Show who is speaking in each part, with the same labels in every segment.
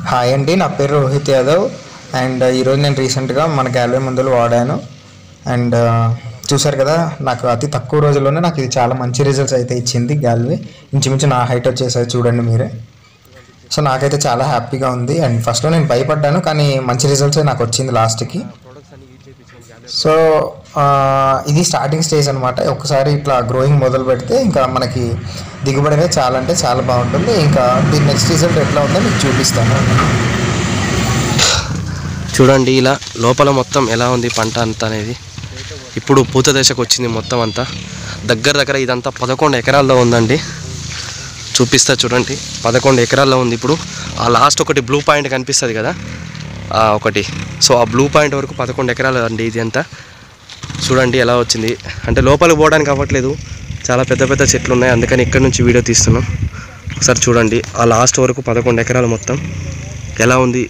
Speaker 1: hi అండి నా పేరు రోహిత్ యాదవ్ అండ్ ఈరోజు నేను రీసెంట్గా మన గ్యాల్వే మందులు వాడాను అండ్ చూసారు కదా నాకు అతి తక్కువ రోజుల్లోనే నాకు ఇది చాలా మంచి రిజల్ట్స్ అయితే ఇచ్చింది గ్యాల్వే ఇంచుమించు నా హైట్ వచ్చేసరి చూడండి మీరే సో నాకైతే చాలా హ్యాపీగా ఉంది అండ్ ఫస్ట్లో నేను భయపడ్డాను కానీ మంచి రిజల్ట్స్ నాకు వచ్చింది లాస్ట్కి సో ఆ, ఇది స్టార్టింగ్ స్టేజ్ అనమాట ఒకసారి ఇట్లా గ్రోయింగ్ మొదలు పెడితే ఇంకా మనకి దిగుబడి అనేది చాలా అంటే చాలా బాగుంటుంది ఇంకా దీని నెక్స్ట్ రిజల్ట్ ఎట్లా ఉందో మీకు చూపిస్తాను
Speaker 2: చూడండి ఇలా లోపల మొత్తం ఎలా ఉంది పంట అంతా అనేది ఇప్పుడు పూత దశకు వచ్చింది మొత్తం అంతా దగ్గర దగ్గర ఇదంతా పదకొండు ఎకరాల్లో ఉందండి చూపిస్తా చూడండి పదకొండు ఎకరాల్లో ఉంది ఇప్పుడు ఆ లాస్ట్ ఒకటి బ్లూ పాయింట్ కనిపిస్తుంది కదా ఆ ఒకటి సో ఆ బ్లూ పాయింట్ వరకు పదకొండు ఎకరాలు అండి ఇది అంతా చూడండి ఎలా వచ్చింది అంటే లోపలికి పోవడానికి అవ్వట్లేదు చాలా పెద్ద పెద్ద చెట్లు ఉన్నాయి అందుకని ఇక్కడ నుంచి వీడియో తీస్తున్నాం ఒకసారి చూడండి ఆ లాస్ట్ వరకు పదకొండు ఎకరాలు మొత్తం ఎలా ఉంది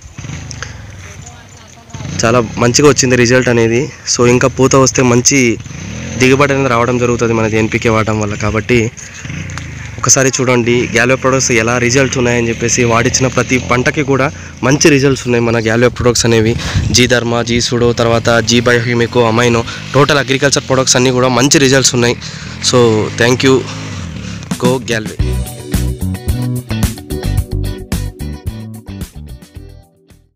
Speaker 2: చాలా మంచిగా వచ్చింది రిజల్ట్ అనేది సో ఇంకా పూత వస్తే మంచి దిగుబడి అనేది రావడం జరుగుతుంది మనది ఎన్పికే వాడటం వల్ల కాబట్టి ఒకసారి చూడండి గ్యాలో ప్రొడక్ట్స్ ఎలా రిజల్ట్స్ ఉన్నాయని చెప్పేసి వాడిచ్చిన ప్రతి పంటకి కూడా మంచి రిజల్ట్స్ ఉన్నాయి మన గ్యాలో ప్రొడక్ట్స్ అనేవి జీ ధర్మ జీ సుడో తర్వాత జీ బయోహిమికో అమైనో టోటల్ అగ్రికల్చర్ ప్రొడక్ట్స్ అన్నీ కూడా మంచి రిజల్ట్స్ ఉన్నాయి సో థ్యాంక్ యూ గో గ్యాల్వే